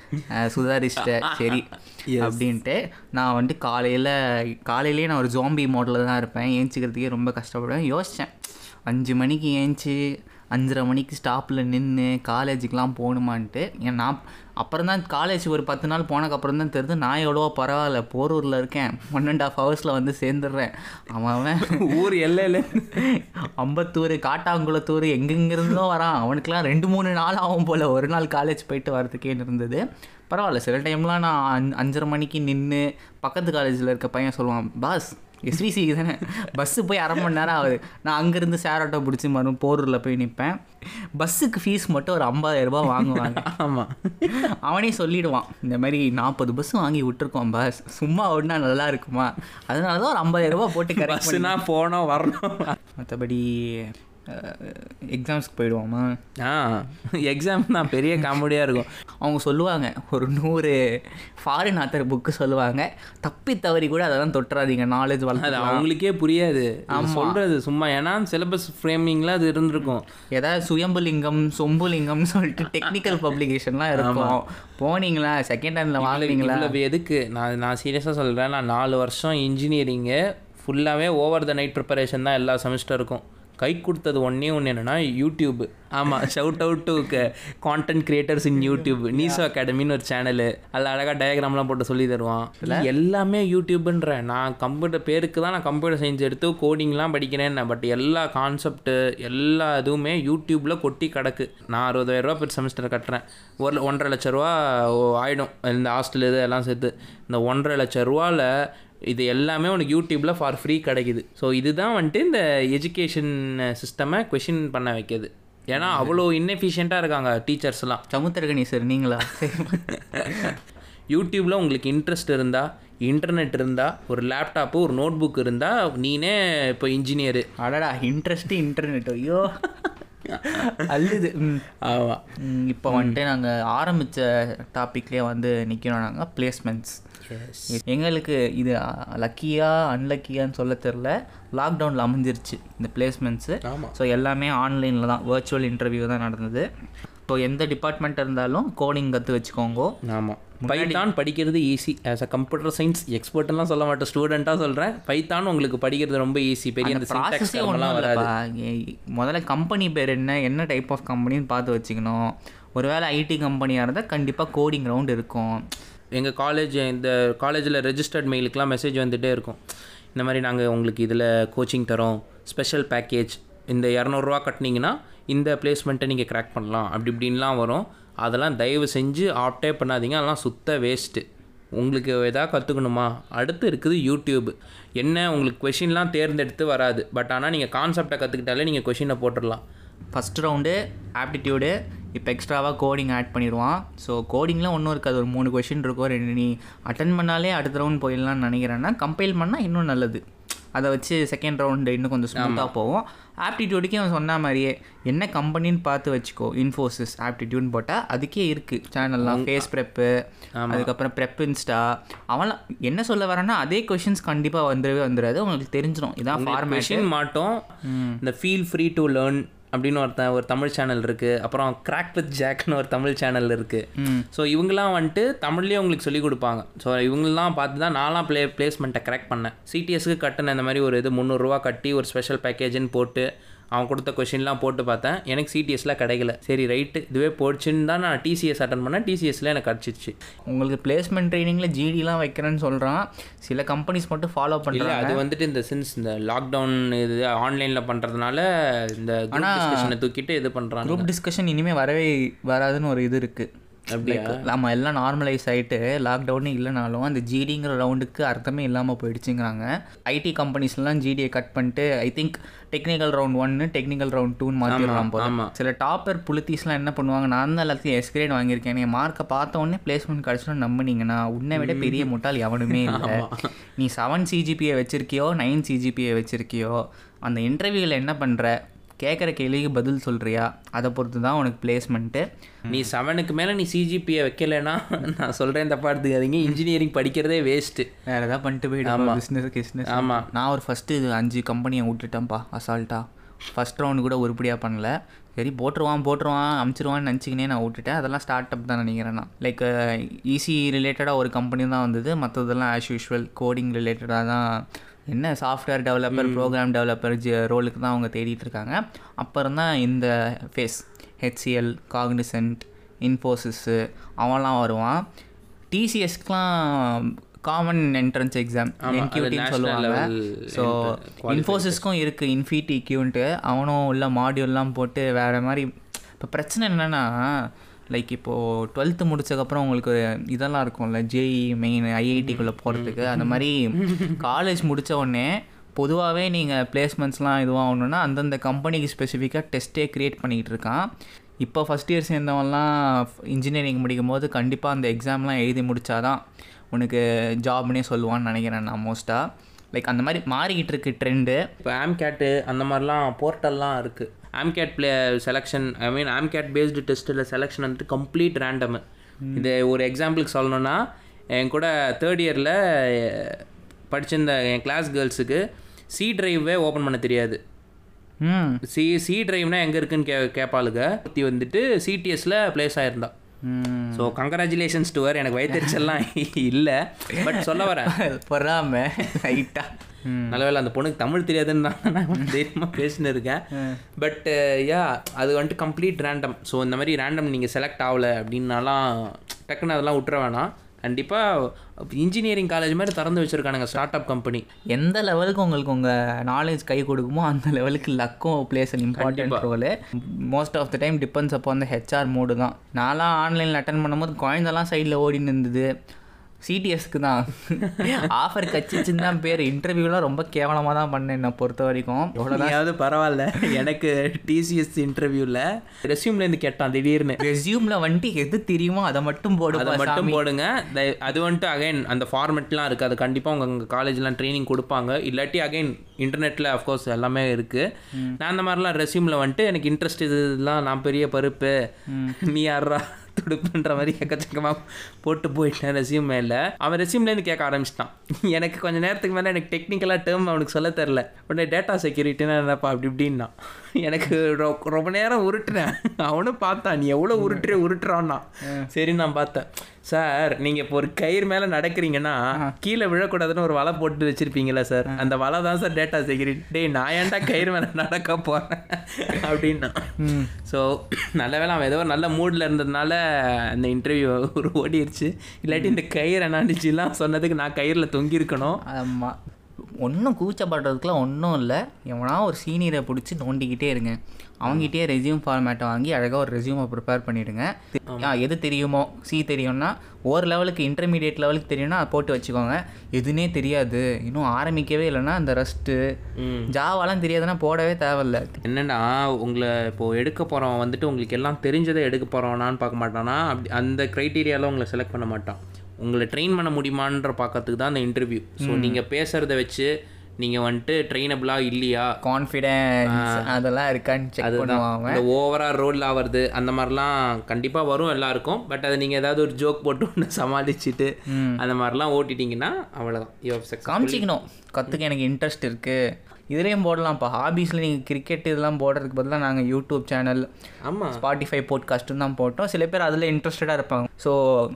அஹ் சுதாரிச்சிட்டேன் சரி அப்படின்ட்டு நான் வந்துட்டு காலையில் காலையிலேயே நான் ஒரு ஜோம்பி மோடில் தான் இருப்பேன் ஏஞ்சிக்கிறதுக்கே ரொம்ப கஷ்டப்படுவேன் யோசித்தேன் அஞ்சு மணிக்கு ஏஞ்சி அஞ்சரை மணிக்கு ஸ்டாப்பில் நின்று காலேஜுக்கெலாம் போகணுமான்ட்டு ஏன் நான் அப்புறம் தான் காலேஜ் ஒரு பத்து நாள் போனதுக்கப்புறம் தான் தெரியுது நான் எவ்வளவோ பரவாயில்ல போரூரில் இருக்கேன் ஒன் அண்ட் ஆஃப் ஹவர்ஸில் வந்து சேர்ந்துடுறேன் அவன் அவன் ஊர் எல்லையில அம்பத்தூர் காட்டாங்குளத்தூர் எங்கெங்கிருந்தோ வரான் அவனுக்குலாம் ரெண்டு மூணு நாள் ஆகும் போல் ஒரு நாள் காலேஜ் போயிட்டு வரதுக்கே இருந்தது பரவாயில்ல சில டைம்லாம் நான் அஞ் அஞ்சரை மணிக்கு நின்று பக்கத்து காலேஜில் இருக்க பையன் சொல்லுவான் பாஸ் எஸ்விசி தானே பஸ்ஸு போய் அரை மணி நேரம் ஆகுது நான் அங்கேருந்து சேர் ஆட்டோ பிடிச்சி மறுபடியும் போரூரில் போய் நிற்பேன் பஸ்ஸுக்கு ஃபீஸ் மட்டும் ஒரு 50000 ரூபாய் வாங்குவாங்க ஆமா அவனே சொல்லிடுவான் இந்த மாதிரி நாற்பது பஸ் வாங்கி விட்டுருக்கோம் பஸ் சும்மா ஓடினா நல்லா இருக்குமா அதனால தான் ஒரு 50000 ரூபாய் போட்டு கரெக்ட் பஸ்ஸுனா போனோம் வரணும் மற்றபடி எக்ஸாம்ஸ்க்கு போயிடுவோமா ஆ எக்ஸாம் தான் பெரிய காமெடியாக இருக்கும் அவங்க சொல்லுவாங்க ஒரு நூறு ஃபாரின் ஆத்தர் புக்கு சொல்லுவாங்க தப்பி தவறி கூட அதெல்லாம் தொட்டுறாதீங்க நாலேஜ் அது வளர்த்து அவங்களுக்கே புரியாது அது சொல்றது சும்மா ஏன்னா சிலபஸ் ஃப்ரேமிங்ல அது இருந்திருக்கும் ஏதாவது சுயம்புலிங்கம் சொம்புலிங்கம்னு சொல்லிட்டு டெக்னிக்கல் பப்ளிகேஷன்லாம் இருக்கும் போனீங்களா செகண்ட் ஹேண்டில் வாங்குனீங்களா இவ்வளவு எதுக்கு நான் நான் சீரியஸாக சொல்கிறேன் நான் நாலு வருஷம் இன்ஜினியரிங்கு ஃபுல்லாகவே ஓவர் த நைட் ப்ரிப்பரேஷன் தான் எல்லா செமஸ்டருக்கும் கை கொடுத்தது ஒன்றே ஒன்று என்னென்னா யூடியூப் ஆமாம் shout out to content creators in YouTube Neso அகாடமின்னு ஒரு சேனலு அதில் அழகாக டயக்ராம்லாம் போட்டு சொல்லி தருவான் எல்லாமே யூடியூப்ன்றேன் நான் கம்ப்யூட்டர் பேருக்கு தான் நான் கம்ப்யூட்டர் சயின்ஸ் எடுத்து கோடிங்லாம் படிக்கிறேன் பட் எல்லா கான்செப்ட்டு எல்லா இதுவுமே யூடியூப்பில் கொட்டி கிடக்கு நான் அறுபதாயிரரூவா பெர் செமஸ்டர் கட்டுறேன் ஒரு ஒன்றரை லட்ச ரூபா ஆகிடும் இந்த ஹாஸ்டல் இது எல்லாம் சேர்த்து இந்த ஒன்றரை லட்ச ரூபாவில் இது எல்லாமே உனக்கு யூடியூப்பில் ஃபார் ஃப்ரீ கிடைக்குது ஸோ இதுதான் வந்துட்டு இந்த எஜுகேஷன் சிஸ்டமை கொஷின் பண்ண வைக்கிது ஏன்னா அவ்வளோ இன்னெஃபிஷியண்ட்டாக இருக்காங்க டீச்சர்ஸ்லாம் சமுத்திரகணி சார் நீங்களா யூடியூப்பில் உங்களுக்கு இன்ட்ரெஸ்ட் இருந்தால் இன்டர்நெட் இருந்தால் ஒரு லேப்டாப்பு ஒரு நோட் புக் இருந்தால் நீனே இப்போ இன்ஜினியரு அடடா இன்ட்ரெஸ்ட் இன்டர்நெட் ஐயோ அல்லுது ம் ஆமாம் ம், இப்போ வந்துட்டு நாங்கள் ஆரம்பித்த டாப்பிக்லேயே வந்து நிற்கிறோம் நாங்கள் பிளேஸ்மெண்ட்ஸ் எங்களுக்கு இது லக்கியா அன்லக்கியான்னு சொல்ல தெரில லாக்டவுனில் அமைஞ்சிருச்சு இந்த பிளேஸ்மெண்ட்ஸு ஆமாம் ஸோ எல்லாமே ஆன்லைனில் தான் வர்ச்சுவல் இன்டர்வியூ தான் நடந்தது இப்போ எந்த டிபார்ட்மெண்ட் இருந்தாலும் கோடிங் கற்று வச்சுக்கோங்க ஆமாம் பைத்தான் படிக்கிறது easy as a computer science எக்ஸ்பர்ட்லாம் சொல்ல மாட்டேன் ஸ்டூடெண்ட்டாக சொல்கிறேன் பைத்தான் உங்களுக்கு படிக்கிறது ரொம்ப ஈஸி பெரிய அந்த syntax ப்ராசஸே term ஒன்றும் எல்லாம் வராது இல்லைப்பா ஏ- முதல்ல கம்பெனி பேர் என்ன என்ன டைப் ஆஃப் கம்பெனின்னு பார்த்து வச்சுக்கணும் ஒருவேளை ஐடி கம்பெனியாக இருந்தால் கண்டிப்பாக கோடிங் ரவுண்ட் இருக்கும் எங்கள் காலேஜ் இந்த காலேஜில் ரெஜிஸ்டர்ட் மெயிலுக்குலாம் மெசேஜ் வந்துகிட்டே இருக்கும் இந்த மாதிரி நாங்கள் உங்களுக்கு இதில் கோச்சிங் தரோம் ஸ்பெஷல் பேக்கேஜ் இந்த இரநூறுவா கட்டினீங்கன்னா இந்த பிளேஸ்மெண்ட்டை நீங்கள் கிராக் பண்ணலாம் அப்படி இப்படின்லாம் வரும் அதெல்லாம் தயவு செஞ்சு ஆப்டே பண்ணாதீங்க அதெல்லாம் சுத்த வேஸ்ட்டு உங்களுக்கு எதாவது கற்றுக்கணுமா அடுத்து இருக்குது யூடியூப் என்ன உங்களுக்கு கொஷின்லாம் தேர்ந்தெடுத்து வராது பட் ஆனால் நீங்கள் கான்செப்டை கற்றுக்கிட்டாலே நீங்கள் கொஷினை போட்டுடலாம் ஃபஸ்ட் ரவுண்டு ஆப்டிடியூடு இப்போ எக்ஸ்ட்ராவாக கோடிங் ஆட் பண்ணிடுவான் ஸோ கோடிங்லாம் ஒன்றும் இருக்காது ஒரு மூணு கொஷின் இருக்கும் ரெண்டு நீ அட்டன் பண்ணாலே அடுத்த ரவுண்ட் போயிடலாம்னு நினைக்கிறேன்னா கம்பைல் பண்ணால் இன்னும் நல்லது அதை வச்சு செகண்ட் ரவுண்டு இன்னும் கொஞ்சம் ஸ்மூத்தாக போகும் ஆப்டிடியூடுக்கே அவன் சொன்ன மாதிரியே என்ன கம்பெனின்னு பார்த்து வச்சுக்கோ இன்ஃபோசிஸ் ஆப்டிடியூட்னு போட்டால் அதுக்கே இருக்குது சேனல்லாம் ஃபேஸ் ப்ரெப்பு அதுக்கப்புறம் ப்ரெப் இன்ஸ்டா அவன்லாம் என்ன சொல்ல வரேன்னா அதே கொஷின்ஸ் கண்டிப்பாக வந்துடவே வந்துடாது உங்களுக்கு தெரிஞ்சிடும் இதான் ஃபார்மேட் கொஷின் மாட்டோம் இந்த ஃபீல் ஃப்ரீ டு லேர்ன் அப்படின்னு ஒருத்தன் ஒரு தமிழ் சேனல் இருக்குது அப்புறம் கிராக் வித் ஜாக்னு ஒரு தமிழ் சேனல் இருக்குது ஸோ இவங்கெல்லாம் வந்துட்டு தமிழ்லேயே உங்களுக்கு சொல்லிக் கொடுப்பாங்க ஸோ இவங்கெல்லாம் பார்த்து தான் நான்லாம் ப்ளே பிளேஸ்மெண்ட்டை கரெக்ட் பண்ணேன் சிடிஎஸ்க்கு கட்டின இந்த மாதிரி ஒரு இது முந்நூறுரூவா கட்டி ஒரு ஸ்பெஷல் பேக்கேஜ்னு போட்டு அவன் கொடுத்த கொஷின்லாம் போட்டு பார்த்தேன் எனக்கு சிடிஎஸ்லாம் கிடைக்கல சரி ரைட்டு இதுவே போச்சுன்னு தான் நான் டிசிஎஸ் அட்டன் பண்ணேன் டிசிஎஸ்ல எனக்கு கிடச்சிச்சு உங்களுக்கு பிளேஸ்மெண்ட் ட்ரைனிங்கில் ஜிடிலாம் வைக்கிறேன்னு சொல்கிறான் சில கம்பெனிஸ் மட்டும் ஃபாலோ இல்லை பண்ணுறாங்க அது வந்துட்டு இந்த சின்ஸ் இந்த லாக்டவுன் இது ஆன்லைனில் பண்ணுறதுனால இந்த குரூப் டிஸ்கஷனை தூக்கிட்டு இது பண்ணுறாங்க குரூப் டிஸ்கஷன் இனிமேல் வரவே வராதுன்னு ஒரு இது இருக்குது அப்படியா? நம்ம எல்லாம் நார்மலைஸ் ஆகிட்டு லாக்டவுனே இல்லைனாலும் அந்த ஜிடிங்கிற ரவுண்டுக்கு அர்த்தமே இல்லாமல் போயிடுச்சுங்கிறாங்க ஐடி கம்பெனிஸ்லாம் ஜிடியை கட் பண்ணிட்டு ஐ திங்க் டெக்னிக்கல் ரவுண்ட் ஒன்னு டெக்னிக்கல் ரவுண்ட் டூன்னு மாற்றிடலாம் போல ஆமா. சில டாப்பர் புலித்தீஸ்லாம் என்ன பண்ணுவாங்க நான் தான் எல்லாத்தையும் எஸ் கிரேட் வாங்கியிருக்கேன் நீங்கள் மார்க்கை பார்த்த உடனே பிளேஸ்மெண்ட் கிடச்சிடும் நம்பினீங்கன்னா உன்னை விட பெரிய முட்டாள் எவனுமே இல்லை நீ செவன் சிஜிபிஏ வச்சிருக்கியோ நைன் சிஜிபிஏ வச்சிருக்கியோ அந்த இன்டர்வியூவில் என்ன பண்ணுற கேட்குற கேள்விக்கு பதில் சொல்கிறியா அதை பொறுத்து தான் உனக்கு பிளேஸ்மெண்ட்டு நீ செவனுக்கு மேலே நீ சிஜிபியை வைக்கலைன்னா நான் சொல்கிறேன் தப்பா எடுத்துக்காதீங்க இன்ஜினியரிங் படிக்கிறதே வேஸ்ட்டு வேறு ஏதாவது பண்ணிட்டு போயிடுமா பிஸ்னஸ் கிஸ்னஸ் ஆமா. நான் ஒரு ஃபஸ்ட்டு இது அஞ்சு கம்பெனியை விட்டுட்டேன்ப்பா அசால்ட்டா ஃபஸ்ட் ரவுண்டு கூட உருப்படியாக பண்ணல சரி போட்டுருவான் போட்டுருவான் அமுச்சிருவான்னு நினச்சிக்கினே நான் விட்டுட்டேன் அதெல்லாம் ஸ்டார்ட் அப் தான் நினைக்கிறேன் நான் லைக் ஈஸி ரிலேட்டடாக ஒரு கம்பெனி தான் வந்தது மற்றதெல்லாம் ஆஸ் யூஷுவல் கோடிங் ரிலேட்டடாக தான் என்ன சாஃப்ட்வேர் டெவலப்பர் ப்ரோக்ராம் டெவலப்பர் ஜி ரோலுக்கு தான் அவங்க தேடிட்டு இருக்காங்க அப்புறம் தான் இந்த ஃபேஸ் ஹெச்சிஎல் காக்னிசன்ட் இன்ஃபோசிஸ்ஸு அவன்லாம் வருவான் டிசிஎஸ்க்குலாம் காமன் என்ட்ரன்ஸ் எக்ஸாம் ஆமா, அது என்கியூட்டின்னு national சொல்லுவாங்க level ஸோ enter- இன்ஃபோசிஸ்க்கும் இருக்குது இன்ஃபிட்டி கியூன்ட்டு அவனும் உள்ள மாடியூல்லாம் போட்டு வேறு மாதிரி இப்போ பிரச்சனை என்னென்னா லைக் இப்போது டுவெல்த்து முடிச்சதுக்கப்புறம் உங்களுக்கு இதெல்லாம் இருக்கும்ல ஜேஇ மெயின் ஐஐடிக்குள்ளே போகிறதுக்கு அந்த மாதிரி காலேஜ் முடிச்ச உடனே பொதுவாகவே நீங்கள் பிளேஸ்மெண்ட்ஸ்லாம் இதுவாகணுன்னா அந்தந்த கம்பெனிக்கு ஸ்பெசிஃபிக்காக டெஸ்ட்டே க்ரியேட் பண்ணிக்கிட்டு இருக்கான் இப்போ ஃபஸ்ட் இயர் சேர்ந்தவன்லாம் இன்ஜினியரிங் முடிக்கும் போது கண்டிப்பாக அந்த எக்ஸாம்லாம் எழுதி முடிச்சாதான் உனக்கு ஜாப்னே சொல்லுவான்னு நினைக்கிறேன் நான் மோஸ்ட்டாக லைக் அந்த மாதிரி மாறிக்கிட்டு இருக்கு ட்ரெண்டு இப்போ ஆம்கேட்டு அந்த மாதிரிலாம் போர்ட்டல்லாம் இருக்குது AMCAT play selection I mean AMCAT based டெஸ்ட்டில் செலெக்ஷன் வந்துட்டு கம்ப்ளீட் ரேண்டமு இது ஒரு எக்ஸாம்பிளுக்கு சொல்லணும்னா என் கூட தேர்ட் இயரில் படிச்சிருந்த என் கிளாஸ் கேர்ள்ஸுக்கு சி டிரைவே ஓப்பன் பண்ண தெரியாது ம் சி சி டிரைவ்னா எங்கே இருக்குன்னு கே கேட்பாளுங்க ஒருத்தி வந்துட்டு சிடிஎஸில் ப்ளேஸ் ஆயிருந்தா ம் ஸோ கங்க்ராச்சுலேஷன்ஸ் டு வர் எனக்கு வயிற்றுச்சல்லாம் இல்லை பட் சொல்ல வரேன் பொறாம ரைட்டாக ம் நல்லவேளை அந்த பொண்ணுக்கு தமிழ் தெரியாதுன்னு தான் நான் தைரியமாக பேசின்னு இருக்கேன் பட் யா அது வந்துட்டு கம்ப்ளீட் ரேண்டம் ஸோ இந்த மாதிரி ரேண்டம் நீங்கள் செலக்ட் ஆகலை அப்படின்னாலாம் டக்குன்னு அதெல்லாம் விட்டுற வேணாம் கண்டிப்பாக இன்ஜினியரிங் காலேஜ் மாதிரி திறந்து வச்சுருக்கானுங்க ஸ்டார்ட் அப் கம்பெனி எந்த லெவலுக்கு உங்களுக்கு உங்கள் நாலேஜ் கை கொடுக்குமோ அந்த லெவலுக்கு லக்கும் plays an important role most of the time depends அப்போ அந்த ஹெச்ஆர் மோடு தான் நான்லாம் ஆன்லைனில் அட்டன் பண்ணும்போது குழந்தெல்லாம் சைடில் ஓடின்னு இருந்தது சிடிஎஸ்க்கு தான் ஆஃபர் கச்சிச்சுன்னு தான் பேர் இன்டர்வியூலாம் ரொம்ப கேவலமாக தான் பண்ணேன் என்னை பொறுத்த வரைக்கும் எவ்வளோ எவ்வளோதாவது பரவாயில்ல எனக்கு டிசிஎஸ் இன்டர்வியூவில் ரெஸ்யூம்லேருந்து கேட்டான் திடீர்னு ரெஸ்யூமில் வந்துட்டு எது தெரியுமோ அதை மட்டும் போடு அதை மட்டும் போடுங்க தய- அது வந்துட்டு அகைன் அந்த ஃபார்மெட்லாம் இருக்குது அது கண்டிப்பாக உங்கள் உங்கள் காலேஜ்லாம் ட்ரைனிங் கொடுப்பாங்க இல்லாட்டி அகைன் இன்டர்நெட்டில் அஃப்கோர்ஸ் எல்லாமே இருக்குது நான் அந்த மாதிரிலாம் ரெஸ்யூமில் வந்துட்டு எனக்கு இன்ட்ரெஸ்ட் இதெல்லாம் நான் பெரிய பருப்பு நீ யாரா துடுப்புன்ற மாதிரி எக்கச்சக்கமாக போட்டு போயிட்டேன் ரெஸ்யூம் மேலே அவன் ரெஸ்யூம்லேருந்து கேட்க ஆரம்பிச்சிட்டான் எனக்கு கொஞ்சம் நேரத்துக்கு மேலே எனக்கு டெக்னிக்கலாக டேர்ம் அவனுக்கு சொல்ல தெரில உடனே டேட்டா செக்யூரிட்டினா என்னப்பா அப்படி இப்படின்னா எனக்கு ரொ- ரொம்ப நேரம் உருட்டுனேன் அவனும் பார்த்தான் நீ எவ்வளோ உருட்டுற உருட்டுறான்னா சரி நான் பார்த்தேன் சார் நீங்கள் இப்போ ஒரு கயிறு மேலே நடக்கிறீங்கன்னா கீழே விழக்கூடாதுன்னு ஒரு வலை போட்டு வச்சிருப்பீங்களா சார் அந்த வலை தான் சார் டேட்டா செக்யூரிட்டி டேய் நான் ஏன்டா கயிறு மேலே நடக்க போகிறேன் அப்படின்னா ஸோ நல்ல வேளை அவன் ஏதோ ஒரு நல்ல மூடில் இருந்ததுனால அந்த இன்டர்வியூ ஒரு ஓடிடுச்சு இல்லாட்டி இந்த கயிறு என்னாண்டுச்சுலாம் சொன்னதுக்கு நான் கயிறில் தொங்கியிருக்கணும் ஆமாம் ஒன்றும் கூச்சப்படுறதுக்குலாம் ஒன்றும் இல்லை எவனா ஒரு சீனியரை பிடிச்சி நோண்டிக்கிட்டே இருங்க அவங்ககிட்டயே ரெஸ்யூம் ஃபார்மேட்டை வாங்கி அழகாக ஒரு ரெஸ்யூமை ப்ரிப்பேர் பண்ணிவிடுங்க ஆ எது தெரியுமோ சி தெரியும்னா ஒரு லெவலுக்கு இன்டர்மீடியட் லெவலுக்கு தெரியும்னா அதை போட்டு வச்சுக்கோங்க எதுனே தெரியாது இன்னும் ஆரம்பிக்கவே இல்லைன்னா அந்த ரஸ்ட்டு ம். ஜாவாலாம் தெரியாதுன்னா போடவே தேவையில்ல என்னன்னா உங்களை இப்போ எடுக்க போகிறவன் வந்துட்டு உங்களுக்கு எல்லாம் தெரிஞ்சதை எடுக்க போகிறவனான்னு பார்க்க மாட்டானா அப்படி அந்த க்ரைட்டீரியாவில் உங்களை செலக்ட் பண்ண மாட்டான் உங்களை ட்ரெயின் பண்ண முடியுமான்ற பார்க்கறதுக்கு தான் அந்த இன்டர்வியூ ஸோ நீங்கள் பேசுகிறத வச்சு நீங்கள் வந்துட்டு ட்ரெயினபிளாக இல்லையா கான்ஃபிடென்ஸ் அதெல்லாம் இருக்கான்னு செக் அதுதான் பண்ணுவாங்க இந்த ஓவரா ரோல் ஆவறது அந்த மாதிரிலாம் கண்டிப்பாக வரும் எல்லாருக்கும் பட் அதை நீங்கள் ஏதாவது ஒரு ஜோக் போட்டு ஒன்று சமாளிச்சுட்டு அந்த மாதிரிலாம் ஓட்டிட்டீங்கன்னா அவ்வளோதான் யூ சக்ஸஸ் காமிச்சிக்கணும் கற்றுக்க எனக்கு இன்ட்ரெஸ்ட் இருக்குது இதுலேயும் போடலாம் இப்போ ஹாபீஸில் நீங்கள் கிரிக்கெட் இதெல்லாம் போடுறதுக்கு பதிலாக நாங்கள் யூடியூப் சேனல் ஆமாம் ஸ்பாட்டிஃபை போட்காஸ்ட்டும் தான் போட்டோம் சில பேர் அதில் இன்ட்ரெஸ்டடாக இருப்பாங்க ஸோ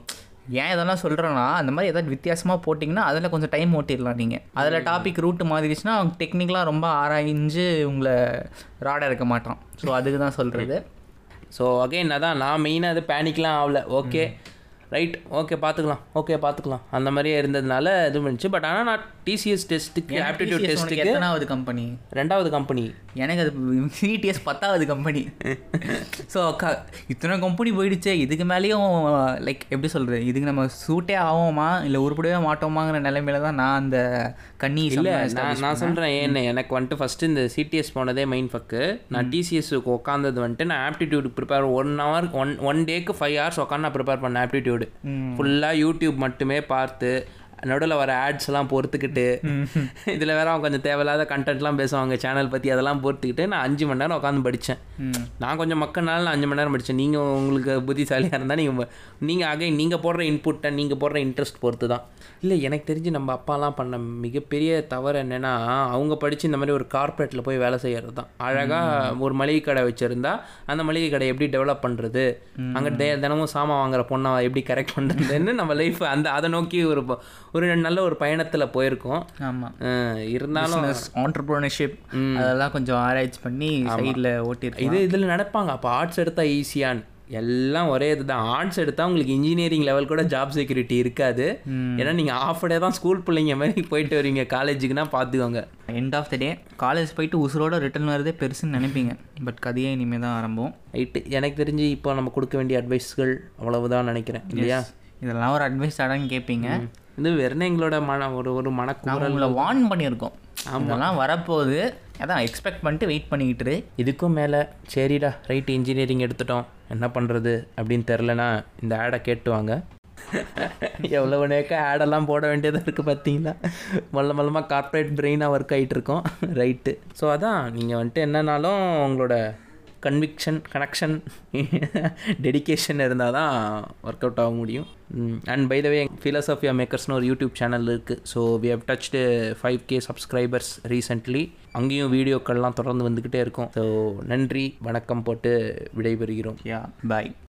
ஏன் இதெல்லாம் சொல்கிறேன்னா அந்த மாதிரி ஏதாவது வித்தியாசமாக போட்டிங்கன்னா அதில் கொஞ்சம் டைம் ஓட்டிடலாம் நீங்கள் அதில் டாபிக் ரூட் மாதிரிச்சுன்னா அவங்க டெக்னிக்கலாக ரொம்ப ஆராய்ஞ்சு உங்களை ராடாக இருக்க மாட்டான் ஸோ அதுக்கு தான் சொல்கிறது ஸோ அகைன் அதான் நான் மெயினாக அது பேனிக்லாம் ஆகல ஓகே ரைட் ஓகே பார்த்துக்கலாம் ஓகே பார்த்துக்கலாம் அந்த மாதிரியே இருந்ததுனால இது பண்ணிச்சு பட் ஆனால் நான் டிசிஎஸ் டெஸ்ட்டுக்கு ஆப்டிடியூட் டெஸ்ட்டுக்கு எத்தனாவது கம்பெனி ரெண்டாவது கம்பெனி எனக்கு அது சிடிஎஸ் பத்தாவது கம்பெனி ஸோ க இத்தனை கம்பெனி போயிடுச்சே இதுக்கு மேலேயும் லைக் எப்படி சொல்கிறது இதுக்கு நம்ம சூட்டே ஆவோமா இல்லை உருப்படவே மாட்டோமாங்கிற நிலைமையில தான் நான் அந்த கண்ணி இல்லை நான் நான் சொல்கிறேன் ஏன்னு எனக்கு வந்துட்டு ஃபஸ்ட்டு இந்த சிடிஎஸ் போனதே மெயின் ஃபக்கு நான் டிசிஎஸ்க்கு உட்காந்தது வந்துட்டு நான் aptitude prepare one hour one one டேக்கு ஃபைவ் ஹவர்ஸ் உட்காந்து நான் ப்ரிப்பேர் பண்ணேன் ஆப்டிடியூடு ஃபுல்லாக யூடியூப் மட்டுமே பார்த்து நடுவில் வர ஆட்ஸ் எல்லாம் பொறுத்துக்கிட்டு இதில் வேற அவங்க கொஞ்சம் தேவையில்லாத கண்டென்ட்லாம் பேசுவாங்க சேனல் பற்றி அதெல்லாம் பொறுத்துக்கிட்டு நான் அஞ்சு மணி நேரம் உட்காந்து படித்தேன் ம் நான் கொஞ்சம் மக்கள்னால நான் அஞ்சு மணி நேரம் படித்தேன் நீங்கள் உங்களுக்கு புத்திசாலியாக இருந்தால் நீங்கள் நீங்கள் அகைன் நீங்கள் போடுற இன்புட்டை நீங்கள் போடுற இன்ட்ரெஸ்ட் பொறுத்து தான் இல்லை எனக்கு தெரிஞ்சு நம்ம அப்பாலாம் பண்ண மிகப்பெரிய தவறு என்னென்னா அவங்க படித்து இந்த மாதிரி ஒரு கார்ப்பரேட்டில் போய் வேலை செய்கிறது தான் அழகாக ஒரு மளிகை கடை வச்சுருந்தா அந்த மளிகை கடை எப்படி டெவலப் பண்ணுறது அங்கே டே தினமும் சாமான் வாங்குற பொண்ணை எப்படி கரெக்ட் பண்ணுறதுன்னு நம்ம லைஃப் அந்த அதை நோக்கி ஒரு ப- ஒரு நல்ல ஒரு பயணத்தில் போயிருக்கோம் ஆமாம் அஹ் இருந்தாலும் பிஸ்னஸ் ஆண்டர்ப்ரோனர்ஷிப் அதெல்லாம் கொஞ்சம் ஆராய்ச்சி பண்ணி சைடில் ஓட்டியிருக்கேன் இது இதில் நடப்பாங்க அப்போ ஆர்ட்ஸ் எடுத்தால் ஈஸியான்னு எல்லாம் ஒரே இதுதான் ஆர்ட்ஸ் எடுத்தால் உங்களுக்கு இன்ஜினியரிங் லெவல் கூட ஜாப் செக்யூரிட்டி இருக்காது ஏன்னா நீங்கள் ஆஃப் டே தான் ஸ்கூல் பிள்ளைங்க மாதிரி போயிட்டு வரீங்க காலேஜுக்குன்னா பார்த்துக்கோங்க end of the day college போயிட்டு உசுரோட ரிட்டர்ன் வரதே பெருசுன்னு நினைப்பீங்க பட் கதையே இனிமேல் தான் ஆரம்பம் ரைட்டு எனக்கு தெரிஞ்சு இப்போ நம்ம கொடுக்க வேண்டிய அட்வைஸ்கள் அவ்வளவுதான் நினைக்கிறேன் இல்லையா இதெல்லாம் ஒரு அட்வைஸ் தடான்னு கேட்பீங்க இது வெறும் எங்களோட மன ஒரு ஒரு மனக்கூறல் நாங்கள் உங்களை வார்ன் பண்ணியிருக்கோம் இதெல்லாம் வரப்போகுது அதான் எக்ஸ்பெக்ட் பண்ணிட்டு வெயிட் பண்ணிக்கிட்டு இரு. இதுக்கும் மேலே சரிடா ரைட் இன்ஜினியரிங் எடுத்துட்டோம் என்ன பண்ணுறது அப்படின்னு தெரிலனா இந்த ஆடை கேட்டுவாங்க எவ்வளோ நேக்க ஆடெல்லாம் போட வேண்டியதாக இருக்குது பார்த்தீங்களா மல்ல மல்லமாக கார்ப்பரேட் பிரெயினாக ஒர்க் ஆகிட்டு இருக்கோம் ரைட்டு ஸோ அதான் நீங்கள் வந்துட்டு என்னன்னாலும் உங்களோட கன்விக்ஷன் கனெக்ஷன் டெடிகேஷன் இருந்தால் தான் ஒர்க் அவுட் ஆக முடியும் and by the way Philosophia மேக்கர்ஸ்னு ஒரு யூடியூப் சேனல் இருக்குது so we have touched five K subscribers recently அங்கேயும் வீடியோக்கள்லாம் தொடர்ந்து வந்துக்கிட்டே இருக்கும் ஸோ நன்றி வணக்கம் போட்டு விடைபெறுகிறோம் யா பாய்